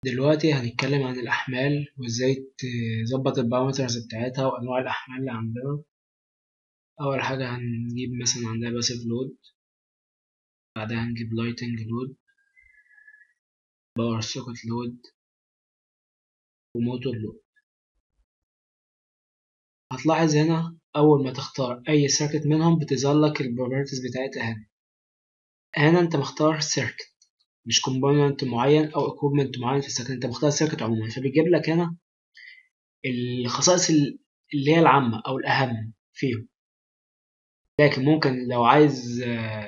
دلوقتي هنتكلم عن الأحمال وإزاي تظبط البارامترز بتاعتها وأنواع الأحمال اللي عندنا أول حاجة هنجيب مثلا عندنا باسيف لود بعدها هنجيب لايتنج لود باور سوكت لود وموتور لود هتلاحظ هنا أول ما تختار أي سيركت منهم بتظهر لك البروبرتيز بتاعتها هنا هنا أنت مختار سيركت مش كومبوننت معين او اكويبمنت معين في السيركت انت مختار السيركت عموما فبيجيب لك هنا الخصائص اللي هي العامة او الاهم فيهم لكن ممكن لو عايز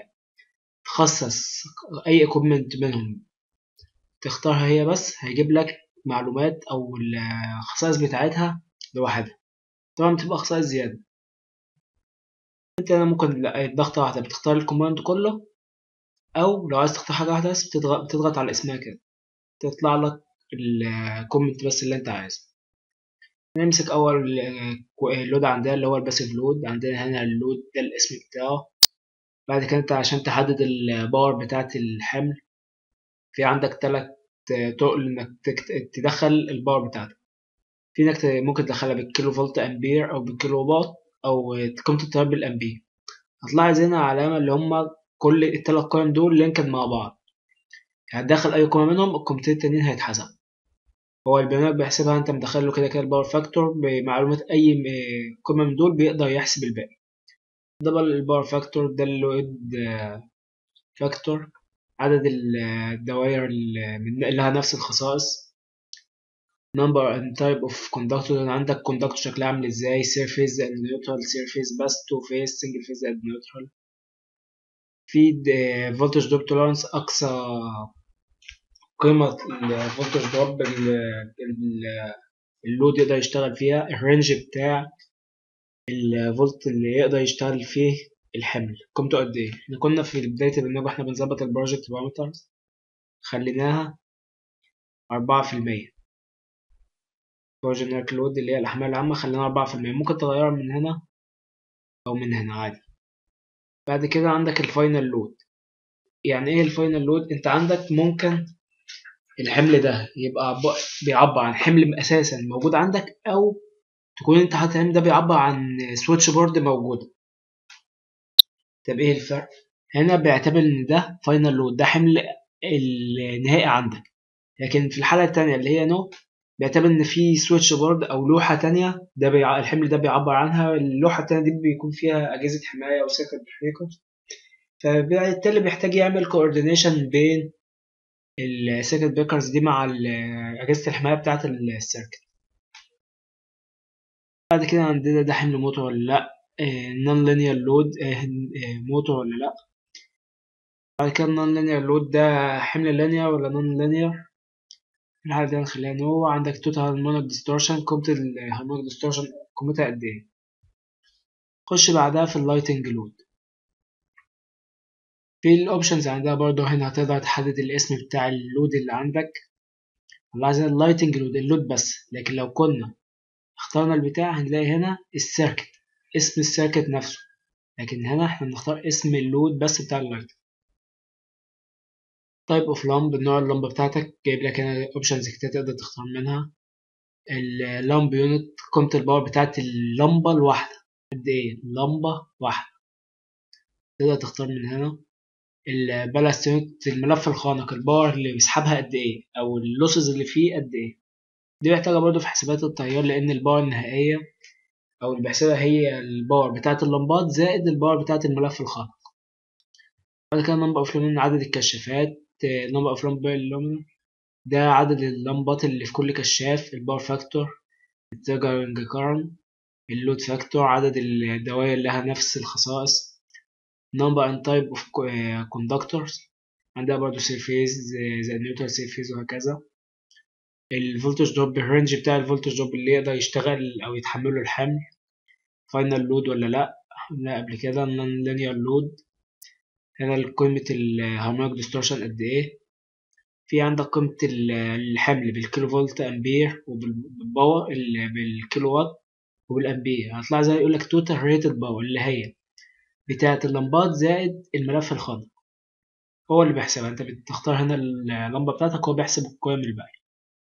تخصص اي اكويبمنت منهم تختارها هي بس هيجيب لك معلومات او الخصائص بتاعتها لوحدها طبعا بتبقى خصائص زيادة انت هنا ممكن ضغطة واحدة بتختار الكومبوننت كله او لو عايز تختار حاجه واحده بس بتضغط, بتضغط على اسمها كده تطلع لك الكومنت بس اللي انت عايزه نمسك اول لود عندنا اللي هو الباسيف لود عندنا هنا اللود ده الاسم بتاعه بعد كده انت عشان تحدد الباور بتاعه الحمل في عندك تلات طرق انك تدخل الباور بتاعتك في انك ممكن تدخلها بالكيلو فولت امبير او بالكيلو وات او قيمه التيار بالامبير هتلاحظ هنا علامه اللي هما كل التلات قيم دول لينكد مع بعض هتدخل اي قيمه منهم القيمتين التانيين هيتحسب هو البرنامج بيحسبها انت مدخل له كده كده الباور فاكتور بمعلومات اي قيمه من دول بيقدر يحسب الباقي ده بقى الباور فاكتور ده اللود فاكتور عدد الدوائر اللي لها نفس الخصائص number and type of conductor عندك conductor شكلها عامل ازاي surface and neutral surface بس two phase single phase and neutral في فولتج دروب تولرانس اقصى قيمة الفولتج دروب اللود يقدر يشتغل فيها الرينج بتاع الفولت اللي يقدر يشتغل فيه الحمل قيمته قد ايه احنا كنا في بداية البرنامج واحنا بنظبط البروجكت بارامترز خليناها أربعة في المية جنريك لود اللي هي الأحمال العامة خليناها أربعة في المية ممكن تغيرها من هنا أو من هنا عادي بعد كده عندك الفاينل لود يعني ايه الفاينل لود انت عندك ممكن الحمل ده يبقى بيعبر عن حمل اساسا موجود عندك او تكون انت حاطط الحمل ده بيعبر عن سويتش بورد موجودة طب ايه الفرق هنا بيعتبر ان ده فاينل لود ده حمل النهائي عندك لكن في الحالة التانية اللي هي نو بيعتبر ان في سويتش بورد او لوحة تانية ده بيع... الحمل ده بيعبر عنها اللوحة التانية دي بيكون فيها اجهزة حماية او سيركت بريكر فبالتالي بيحتاج يعمل كوردينيشن بين السيركت بريكرز دي مع اجهزة الحماية بتاعة السيركت بعد كده عندنا ده حمل موتور ولا لا نون لينير لود موتور ولا لا بعد كده النون لينير لود ده حمل لينير ولا نون لينير الحالة دي هنخليها نو عندك توتال هارمونيك ديستورشن قيمة الهارمونيك ديستورشن قيمتها قد ايه خش بعدها في اللايتنج لود في الاوبشنز عندها برضو هنا هتقدر تحدد الاسم بتاع اللود اللي عندك والله عايزين اللايتنج لود اللود بس لكن لو كنا اخترنا البتاع هنلاقي هنا السيركت اسم السيركت نفسه لكن هنا احنا بنختار اسم اللود بس بتاع اللايت تايب اوف لامب نوع اللمبة بتاعتك جايب لك هنا اوبشنز كتير تقدر تختار منها اللامب يونت قيمة الباور بتاعت اللمبة الواحدة قد ايه لمبة واحدة تقدر تختار من هنا البالاست يونت الملف الخانق الباور اللي بيسحبها قد ايه او اللوسز اللي فيه قد ايه دي محتاجة برضه في حسابات التيار لان الباور النهائية او اللي بيحسبها هي الباور بتاعت اللمبات زائد الباور بتاعت الملف الخانق بعد كده نمبر اوف لومين عدد الكشافات نمبر اوف لومين ده عدد اللمبات اللي في كل كشاف الباور فاكتور التريجرنج كارن اللود فاكتور عدد الدوائر اللي لها نفس الخصائص number and type of conductors عندها برضو سيرفيز زي النيوترال سيرفيز وهكذا الفولتج دروب الرينج بتاع الفولتج دروب اللي يقدر يشتغل او يتحمله الحمل فاينل لود ولا لا لا قبل كده نون لينير لود هنا قيمة الهارمونيك ديستورشن قد ايه في عندك قيمة الحمل بالكيلو فولت امبير وبالباور بالكيلو وات وبالامبير هتطلع زي يقولك توتال ريتد باور اللي هي بتاعة اللمبات زائد الملف الخانق هو اللي بيحسبها انت بتختار هنا اللمبة بتاعتك هو بيحسب القيم الباقية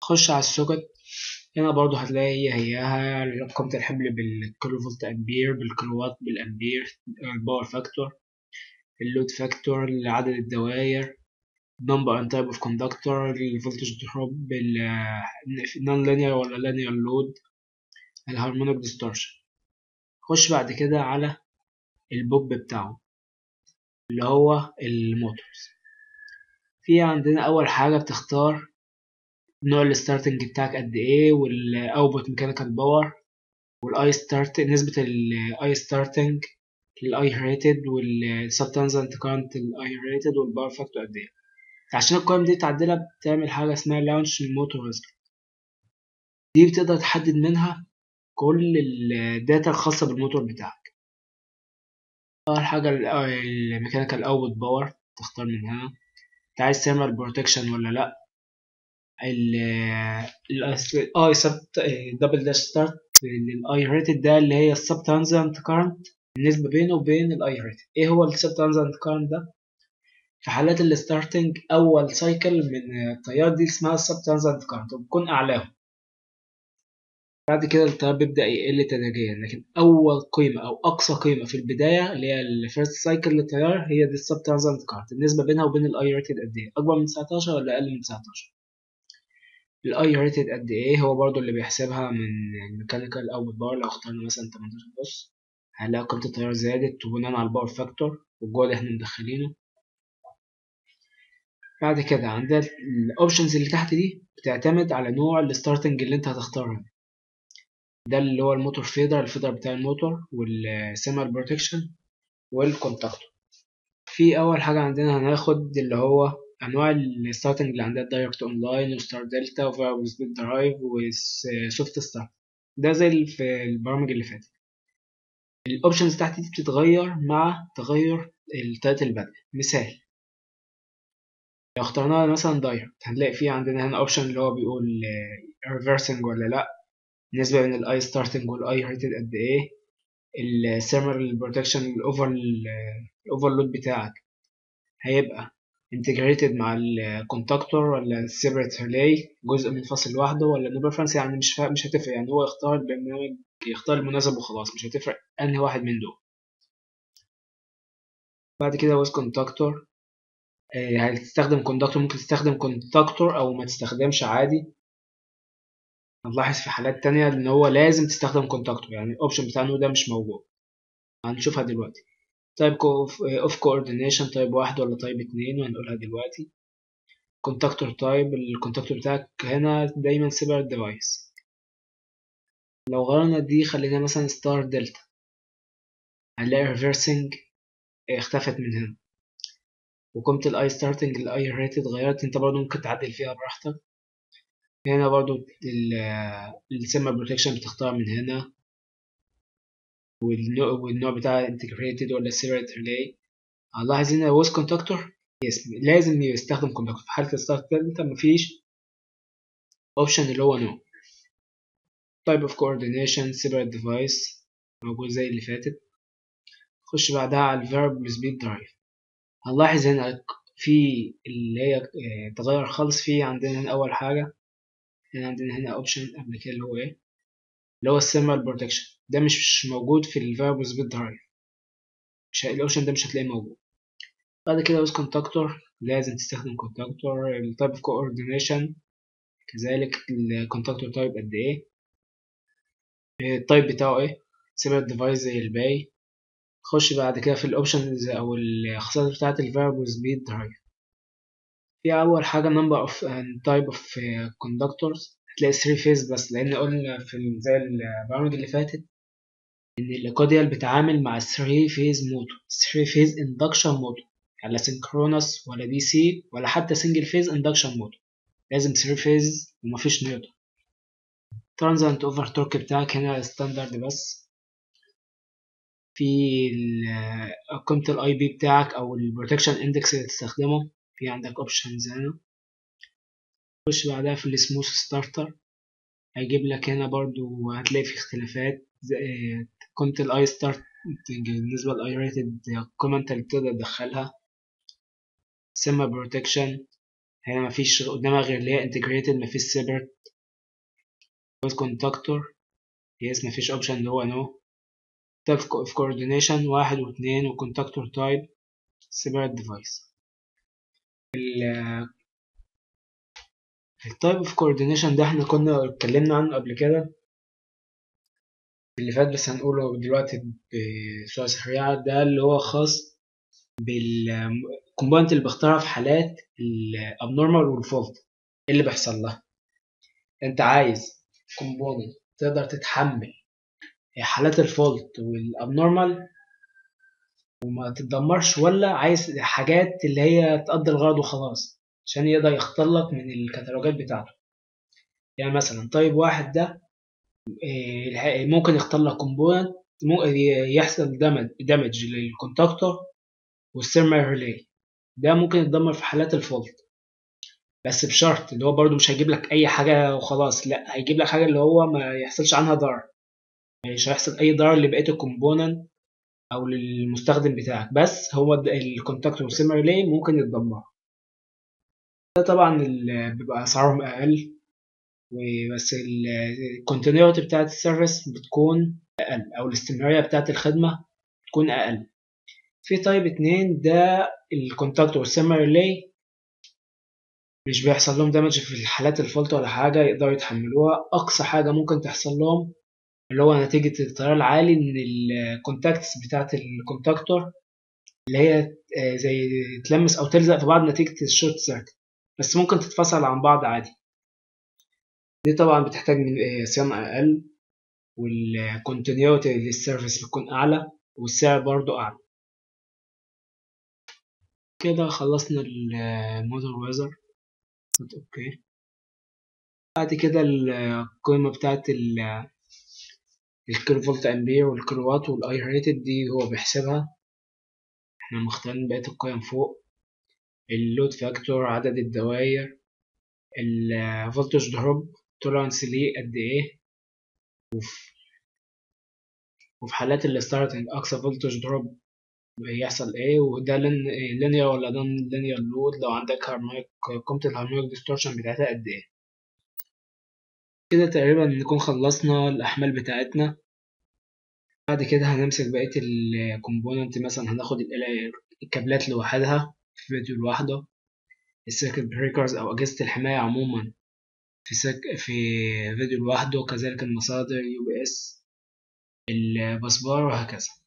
خش على السوكت هنا برضو هتلاقي هي هياها قيمة الحمل بالكيلو فولت أمبير بالكيلو وات بالأمبير الباور فاكتور اللود فاكتور عدد الدوائر number and type of conductor الفولتج دروب non linear ولا linear load الهارمونيك ديستورشن خش بعد كده على البوب بتاعه اللي هو الموتورز في عندنا اول حاجه بتختار نوع الستارتنج بتاعك قد ايه والاوتبوت ميكانيكال باور والاي ستارت نسبه الاي ستارتنج للاي ريتد والسبتانزنت كارنت الاي ريتد والباور فاكتور قد ايه عشان القيم دي تعدلها بتعمل حاجه اسمها لانش موتور ريزلت دي بتقدر تحدد منها كل الداتا الخاصه بالموتور بتاعك اول حاجه الميكانيكال اوتبوت باور تختار من هنا انت عايز ثيرمال بروتكشن ولا لا ال اي سب دبل داش ستارت للاي ريتد ده اللي هي السب ترانزنت كارنت النسبه بينه وبين الاي ريتد ايه هو السب ترانزنت كارنت ده في حالات الستارتنج اول سايكل من التيار دي اسمها السب ترانزنت كارنت وبتكون اعلاهم بعد كده التيار بيبدأ يقل تدريجيا لكن أول قيمة أو أقصى قيمة في البداية اللي هي الفيرست سايكل للتيار هي دي السب ترانزنت كارت النسبة بينها وبين الأي ريتد قد إيه أكبر من 19 ولا أقل من 19 الأي ريتد قد إيه هو برضو اللي بيحسبها من الميكانيكال أو باور لو اخترنا مثلا 18 بص هنلاقي قيمة التيار زادت وبناء على الباور فاكتور والجهد اللي احنا مدخلينه بعد كده عندنا الأوبشنز اللي تحت دي بتعتمد على نوع الستارتنج اللي انت هتختاره ده اللي هو الموتور فيدر الفيدر بتاع الموتور والسيمال بروتكشن والكونتاكتور في اول حاجه عندنا هناخد اللي هو انواع الستارتنج اللي عندها دايركت اون لاين وستار دلتا وفاريبل سبيد درايف وسوفت ستارت ده زي في البرامج اللي فاتت الاوبشنز تحت دي بتتغير مع تغير التايت البدء مثال لو اخترنا مثلا دايركت هنلاقي فيه عندنا هنا اوبشن اللي هو بيقول ريفرسنج ولا لا النسبة بين الاي ستارتنج والاي ريتد قد ايه الثيرمال بروتكشن الاوفر الاوفرلود بتاعك هيبقى انتجريتد مع الكونتاكتور ولا سيبريت ريلاي جزء منفصل لوحده ولا نو بريفرنس يعني مش مش هتفرق يعني هو يختار البرنامج يختار المناسب وخلاص مش هتفرق انهي واحد من دول بعد كده ويز كونتاكتور هتستخدم كونتاكتور ممكن تستخدم كونتاكتور او ما تستخدمش عادي هنلاحظ في حالات تانية ان هو لازم تستخدم كونتاكتور يعني الاوبشن بتاع نو ده مش موجود هنشوفها دلوقتي تايب اوف كوردينيشن تايب واحد ولا تايب اتنين وهنقولها دلوقتي كونتاكتور تايب الكونتاكتور بتاعك هنا دايما سيبر ديفايس لو غيرنا دي خلينا مثلا ستار دلتا هنلاقي ريفرسنج اختفت من هنا وقيمة الاي ستارتنج الاي ريت اتغيرت انت برضه ممكن تعدل فيها براحتك هنا برضو السيما بروتكشن بتختار من هنا والنوع, والنوع بتاع انتجريتد ولا سيريت ريلاي هنلاحظ هنا ويز كونتاكتور يس لازم يستخدم كونتاكتور في حالة الستارت دلتا مفيش اوبشن اللي هو نو type of coordination separate device موجود زي اللي فاتت خش بعدها على الفيرب سبيد درايف هنلاحظ هنا في اللي هي تغير خالص فيه عندنا هنا أول حاجة هنا عندنا هنا اوبشن قبل كده اللي هو ايه اللي هو الثيرمال بروتكشن ده مش موجود في الفيربل سبيد درايف مش الاوبشن ده مش هتلاقيه موجود بعد كده ويز كونتاكتور لازم تستخدم كونتاكتور التايب اوف كوردينيشن كذلك الكونتاكتور تايب قد ايه التايب بتاعه ايه سيبريت ديفايس زي الباقي خش بعد كده في الاوبشنز او الخصائص بتاعه الفيربل سبيد درايف في اول حاجه نمبر اوف تايب اوف كوندكتورز هتلاقي 3 فيز بس لان قلنا في زي البرامج اللي فاتت ان الاكوديال بتعامل مع 3 فيز موتور 3 فيز اندكشن موتور يعني لا سينكرونس ولا دي سي ولا حتى سنجل فيز اندكشن موتور لازم 3 فيز ومفيش نيوتن ترانزنت اوفر تورك بتاعك هنا ستاندرد بس في قيمة الاي بي بتاعك او البروتكشن اندكس اللي تستخدمه في عندك اوبشنز هنا خش بعدها في السموث ستارتر هيجيب لك هنا برضو هتلاقي في اختلافات قيمة الاي ستارت بالنسبة للاي ريتد القيمة انت اللي بتقدر تدخلها سيما بروتكشن هنا مفيش قدامها غير اللي هي انتجريتد مفيش سيبرت with conductor يس مفيش اوبشن اللي هو نو type of coordination واحد واثنين وكونتاكتور type separate device التايب اوف coordination ده احنا كنا اتكلمنا عنه قبل كده اللي فات بس هنقوله دلوقتي بصورة سريعة ده اللي هو خاص بالكومبوننت اللي بختارها في حالات الابنورمال والفولت ايه اللي بيحصل لها انت عايز كومبوننت تقدر تتحمل حالات الفولت والابنورمال وما تتدمرش ولا عايز حاجات اللي هي تقضي الغرض وخلاص عشان يقدر يختار لك من الكتالوجات بتاعته يعني مثلا طيب واحد ده ممكن يختار لك كومبوننت يحصل دامج للكونتاكتور والسيرمال ريلي ده ممكن يتدمر في حالات الفولت بس بشرط اللي هو برضو مش هيجيب لك اي حاجه وخلاص لا هيجيب لك حاجه اللي هو ما يحصلش عنها ضرر مش هيحصل اي ضرر لبقيه الكومبوننت او للمستخدم بتاعك بس هو الكونتاكتور والسيرمال ريلي ممكن يتدمر ده طبعا بيبقى اسعارهم اقل وبس الكونتينيوتي بتاعت السيرفيس بتكون اقل او الاستمراريه بتاعت الخدمه بتكون اقل في تايب اتنين ده الكونتاكتور والسيرمال ريلي مش بيحصل لهم دامج في الحالات الفولت ولا حاجه يقدروا يتحملوها اقصى حاجه ممكن تحصل لهم اللي هو نتيجه التيار العالي ان الكونتاكتس بتاعت الكونتاكتور اللي هي زي تلمس او تلزق في بعض نتيجه الشورت سيركت بس ممكن تتفصل عن بعض عادي دي طبعا بتحتاج من صيانة أقل والكونتينيوتي للسيرفيس بتكون أعلى والسعر برضو أعلى كده خلصنا المودر ويزر اوكي بعد كده القيمة بتاعت الكيلو فولت امبير والكيلو وات والاي ريتد دي هو بيحسبها احنا مختارين بقية القيم فوق اللود فاكتور عدد الدوائر الفولتج دروب تولرانس ليه قد ايه وفي وفي حالات الستارتنج اقصى فولتج دروب بيحصل ايه وده لينير ولا ده لينير لود لو عندك هارمونيك قيمة الهارمونيك ديستورشن بتاعتها قد ايه كده تقريبا نكون خلصنا الأحمال بتاعتنا بعد كده هنمسك بقية الكومبوننت مثلا هناخد الكابلات لوحدها في فيديو لوحده السيركت بريكرز أو أجهزة الحماية عموما في سك... في فيديو لوحده كذلك المصادر يو بي اس البسبار وهكذا